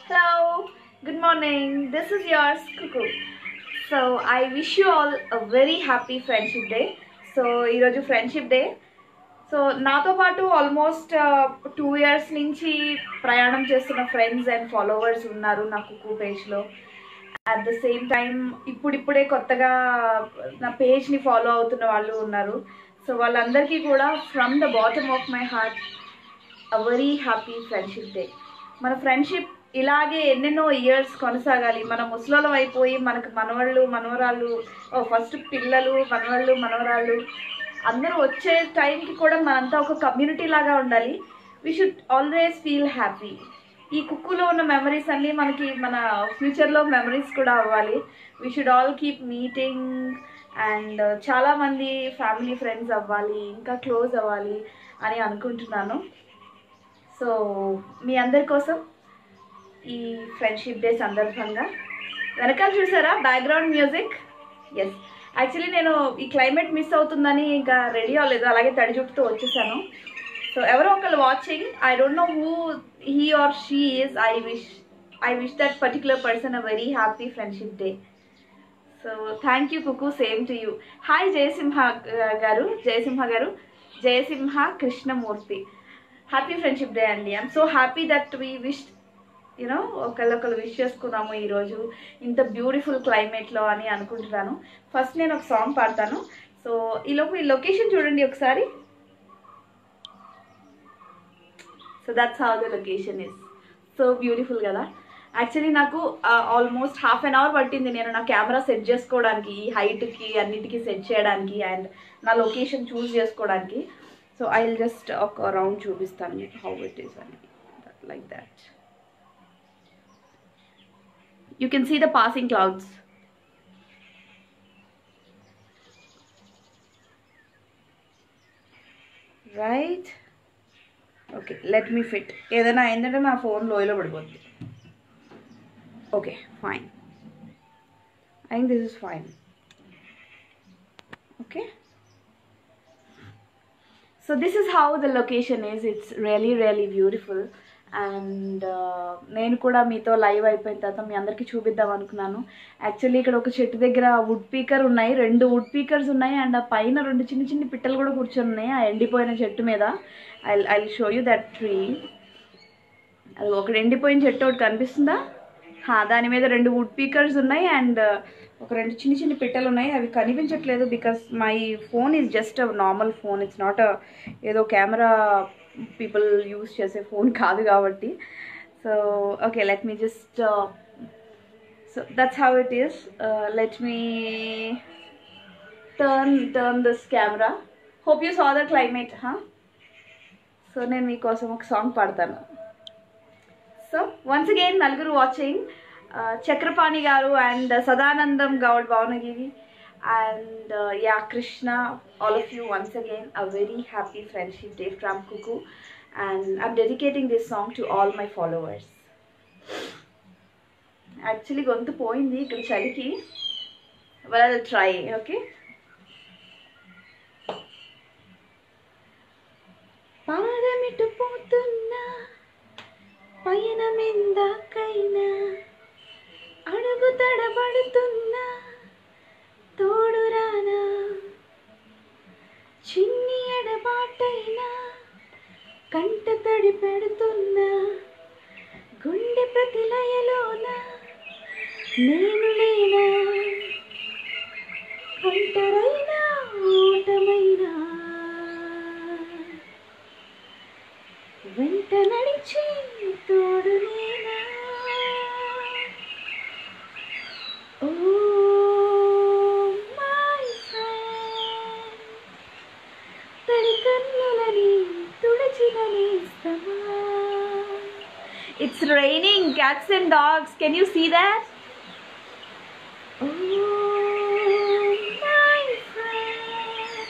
Hello, good morning. This is yours, Cuckoo. So I wish you all a very happy friendship day. So ఈరోజు friendship day so నాతో పాటు almost two years నుంచి ప్రయాణం చేస్తున్న friends and followers ఉన్నారు నా కుక్కు పేజ్లో అట్ ద సేమ్ టైం ఇప్పుడిప్పుడే కొత్తగా నా పేజ్ని ఫాలో అవుతున్న వాళ్ళు ఉన్నారు సో వాళ్ళందరికీ కూడా from the bottom of my heart a very happy friendship day మన ఫ్రెండ్షిప్ ఇలాగే ఎన్నెన్నో ఇయర్స్ కొనసాగాలి మన ముసలోళ్ళం అయిపోయి మనకు మనవాళ్ళు మనవరాళ్ళు ఫస్ట్ పిల్లలు మనవాళ్ళు మనవరాళ్ళు అందరూ వచ్చే టైంకి కూడా మనంతా ఒక కమ్యూనిటీ లాగా ఉండాలి we should always feel happy ఈ కుక్కులో ఉన్న మెమరీస్ అన్నీ మనకి మన ఫ్యూచర్లో మెమరీస్ కూడా అవ్వాలి we should all keep meeting and చాలామంది ఫ్యామిలీ ఫ్రెండ్స్ అవ్వాలి ఇంకా క్లోజ్ అవ్వాలి అని అనుకుంటున్నాను సో మీ అందరి కోసం ఈ ఫ్రెండ్షిప్ డే సందర్భంగా వెనకాల చూసారా బ్యాక్గ్రౌండ్ మ్యూజిక్ ఎస్ యాక్చువల్లీ నేను ఈ క్లైమేట్ మిస్ అవుతుందని ఇంకా రెడీ అవ్వలేదు అలాగే తడి జుట్టుతో వచ్చేసాను సో ఎవరో ఒకళ్ళు watching I don't know who he or she is I wish I wish that particular person a very happy friendship day so thank you కుకు same to you hi Jayasimha garu Jayasimha garu Jayasimha Krishnamurthy happy friendship day అండి I'm so happy that we wish you know ఒకళ్ళొకళ్ళు wish చేసుకున్నాము ఈరోజు ఇంత beautiful క్లైమేట్లో అని అనుకుంటున్నాను first నేను ఒక సాంగ్ పాడతాను సో ఈలోపు ఈ లొకేషన్ చూడండి ఒకసారి so that's how the location is so beautiful కదా యాక్చువల్లీ నాకు ఆల్మోస్ట్ హాఫ్ అన్ అవర్ పట్టింది నేను నా కెమెరా సెట్ చేసుకోవడానికి ఈ హైట్కి అన్నిటికీ సెట్ చేయడానికి అండ్ నా లొకేషన్ చూస్ చేసుకోవడానికి సో ఐ విల్ జస్ట్ ఒక రౌండ్ చూపిస్తాను మీకు హౌ ఇట్ ఈస్ అని like that you can see the passing clouds. Right? Okay, let me fit. ఏదైనా అయిందంటే నా ఫోన్ లోయలో పడిపోద్ది okay fine I think this is fine okay so this is how the location is it's really really beautiful and నేను కూడా మీతో live అయిపోయిన తర్వాత మీ అందరికీ చూపిద్దాం అనుకున్నాను యాక్చువల్లీ ఇక్కడ ఒక చెట్టు దగ్గర వుడ్ పీకర్ ఉన్నాయి రెండు వుడ్ పీకర్స్ ఉన్నాయి అండ్ ఆ పైన రెండు చిన్న చిన్న పిట్టలు కూడా కూర్చొని ఉన్నాయి ఆ ఎండిపోయిన చెట్టు మీద I I show you that tree అది ఒకటి ఎండిపోయిన చెట్టు ఒకటి కనిపిస్తుందా దాని మీద రెండు వుడ్ పీకర్స్ ఉన్నాయి అండ్ ఒక రెండు చిన్న చిన్న పిట్టలు ఉన్నాయి అవి కనిపించట్లేదు because my phone is just a normal phone it's not ఏదో కెమెరా పీపుల్ యూస్ చేసే ఫోన్ కాదు కాబట్టి so okay let me just so that's how it is let me turn turn this camera hope you saw the climate హా so నేను మీకోసం ఒక song పాడతాను so once again నలుగురు watching Chakrapani garu and Sadanandam Goud Bhavanagiri and uh, yeah krishna all of you once again a very happy friendship day from kuku and i'm dedicating this song to all my followers actually గొంతు పోయింది ఇక్కడ చలికి well try okay పాదమిటు పోతున్నా పయనమెందాకైనా అడుగు తడబడుతున్నా తోడురానా చిన్ని ఎడబాటైనా కంట తడి పెడుతున్నా గుండె ప్రతిలయలోన నేను లేనా ఒంటరైనా ఓటమైనా వెంట నడిచి తోడు నేనా ఓ It's raining cats and dogs. Can you see that? Oh, my friend.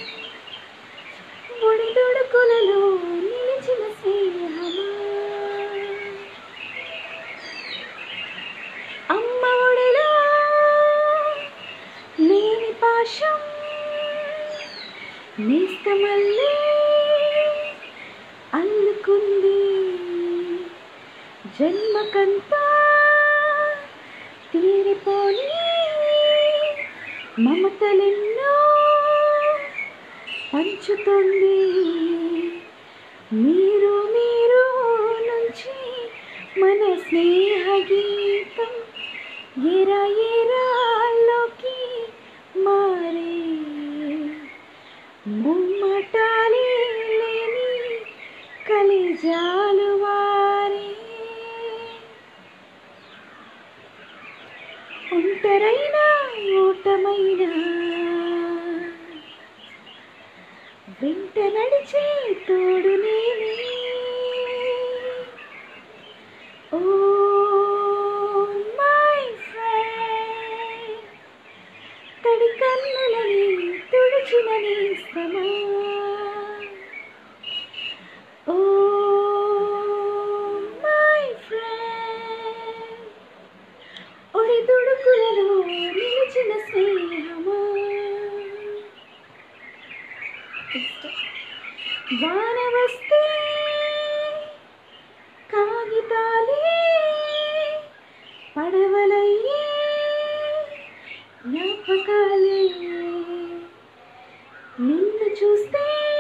ఒడిదుడుకులలో నిలిచిన స్నేహమా అమ్మ ఒడిలో లేని పాశం నేస్తమల్లే అల్లుకుంది జన్మకంతా తీరిపోని మమతలెన్నో పంచుతుంది మీరు మీరు నుంచి మన స్నేహ గీతం ఎరా ఎరాల్లోకి మారే ముమ్మటాలే లేని కలిజాలు వారే ఒంటరైనా ఓటమైనా వెంట నడిచే తోడు నేనే ఓ మై ఫ్రెండ్ తడి కన్నులని తుడిచిన నేస్తమా ఓ మై ఫ్రెండ్ ఒడి తుడుకులలో నిలిచిన స్నేహమా వాన వస్తే కాగితాలే పడవలయ్యే జ్ఞాపకాలే నిన్ను చూస్తే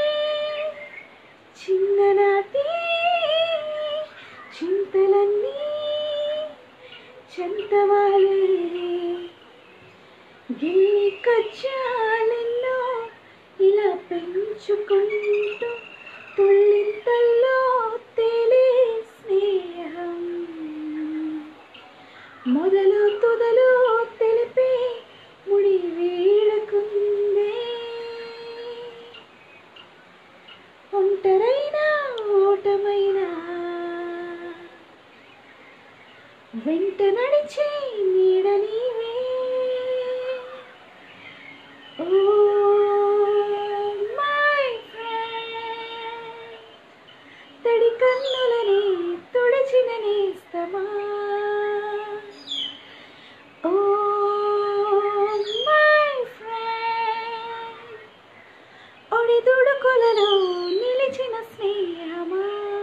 చిన్ననాటి చింతలన్నీ చెంతవాలే గిల్లి కచ్చాలెన్నో ఇలా పెంచుకుంటూ తుళ్ళింతల్లో తేలే స్నేహం మొదలు తుదలు తెలిపే ముడి వీడకుందే ఒంటరైనా ఓటమైనా వెంట నడిచే నీడ నీవే ఓ మై ఫ్రెండ్ తడి కన్నులని తుడిచిన నేస్తమా ఓ మై ఫ్రెండ్ ఒడి దుడుకులలో నిలిచిన స్నేహమా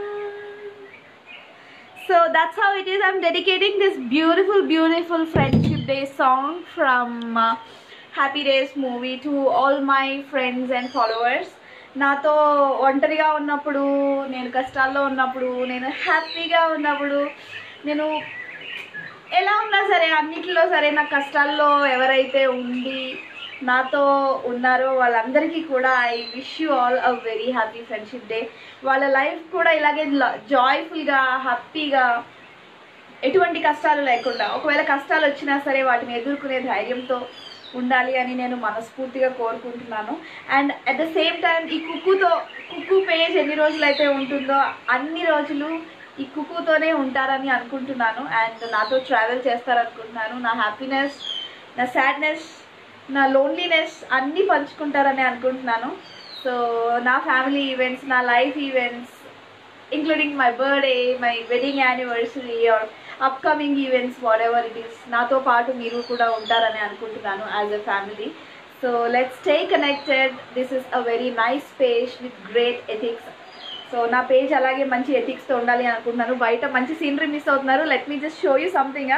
So that's how it is. I'm dedicating this beautiful, beautiful Friendship Day song from uh, Happy Days movie to all my friends and followers. నాతో ఒంటరిగా ఉన్నప్పుడు నేను కష్టాల్లో ఉన్నప్పుడు నేను హ్యాపీగా ఉన్నప్పుడు నేను ఎలా ఉన్నా సరే అన్నిటిలో సరే నా కష్టాల్లో ఎవరైతే ఉండి నాతో ఉన్నారో వాళ్ళందరికీ కూడా I wish you all a very happy friendship day వాళ్ళ లైఫ్ కూడా ఇలాగే జాయ్ఫుల్గా హ్యాపీగా ఎటువంటి కష్టాలు లేకుండా ఒకవేళ కష్టాలు వచ్చినా సరే వాటిని ఎదుర్కొనే ధైర్యంతో ఉండాలి అని నేను మనస్ఫూర్తిగా కోరుకుంటున్నాను and at the same time ఈ కుక్కుతో కుక్కు పేజ్ ఎన్ని రోజులు అయితే ఉంటుందో అన్ని రోజులు ఈ కుక్కుతోనే ఉంటారని అనుకుంటున్నాను అండ్ నాతో ట్రావెల్ చేస్తారనుకుంటున్నాను నా హ్యాపీనెస్ నా సాడ్నెస్ నా లోన్లీనెస్ అన్నీ పంచుకుంటారని అనుకుంటున్నాను సో నా ఫ్యామిలీ ఈవెంట్స్ నా life events including my birthday my wedding anniversary or upcoming events whatever it is నాతో పాటు మీరు కూడా ఉంటారని అనుకుంటున్నాను as a family so let's stay connected this is a very nice page with great ethics so నా page అలాగే మంచి ఎథిక్స్తో ఉండాలి అని అనుకుంటున్నాను బయట మంచి సీనరీ మిస్ అవుతున్నారు let me just show you something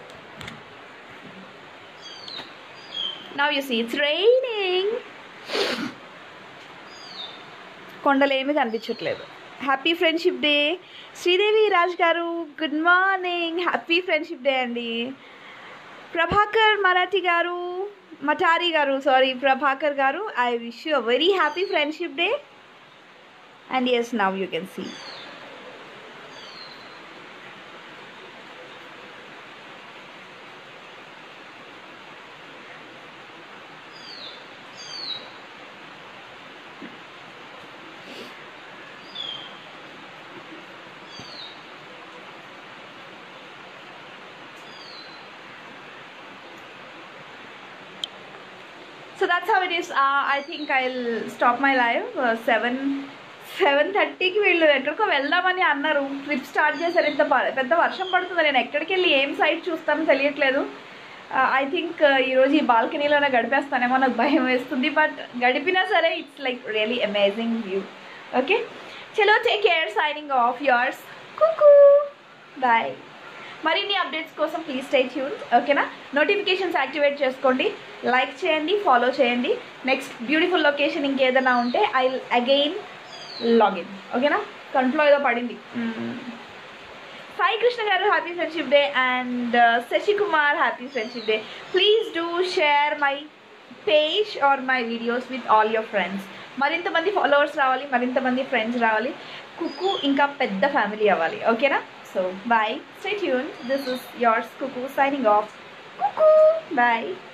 now you see it's raining కొండలు ఏమీ కనిపించట్లేదు happy friendship day Sridevi Raj garu good morning happy friendship day అండి Prabhakar Marathi garu Mathari garu sorry Prabhakar garu I wish you a very happy friendship day and as now you can see so that's how it is I think I stop my live seven seven థర్టీకి వీళ్ళు ఎక్కడికో వెళ్దామని అన్నారు trip start చేశారు ఇంత ప- పెద్ద వర్షం పడుతుంది నేను ఎక్కడికి వెళ్ళి ఏం సైట్ చూస్తానో తెలియట్లేదు ఐ థింక్ ఈరోజు ఈ బాల్కనీలోనే గడిపేస్తానేమో నాకు భయం వేస్తుంది బట్ గడిపినా సరే it's like really amazing view okay చలో take care signing off yours Kukku bye మరిన్ని అప్డేట్స్ కోసం ప్లీజ్ స్టే ట్యూన్ ఓకేనా నోటిఫికేషన్స్ యాక్టివేట్ చేసుకోండి లైక్ చేయండి ఫాలో చేయండి నెక్స్ట్ బ్యూటిఫుల్ లొకేషన్ ఇంకేదైనా ఉంటే ఐ అగైన్ లాగిన్ ఓకేనా కంట్లో ఏదో పడింది మ్మ్. Sai Krishna garu happy friendship day and Sasi Kumar happy friendship day please do share my page or my videos with all your friends మరింత మంది ఫాలోవర్స్ రావాలి మరింత మంది ఫ్రెండ్స్ రావాలి కుక్కు ఇంకా పెద్ద ఫ్యామిలీ అవ్వాలి ఓకేనా so bye stay tune this is yours Kukku signing off Kukku bye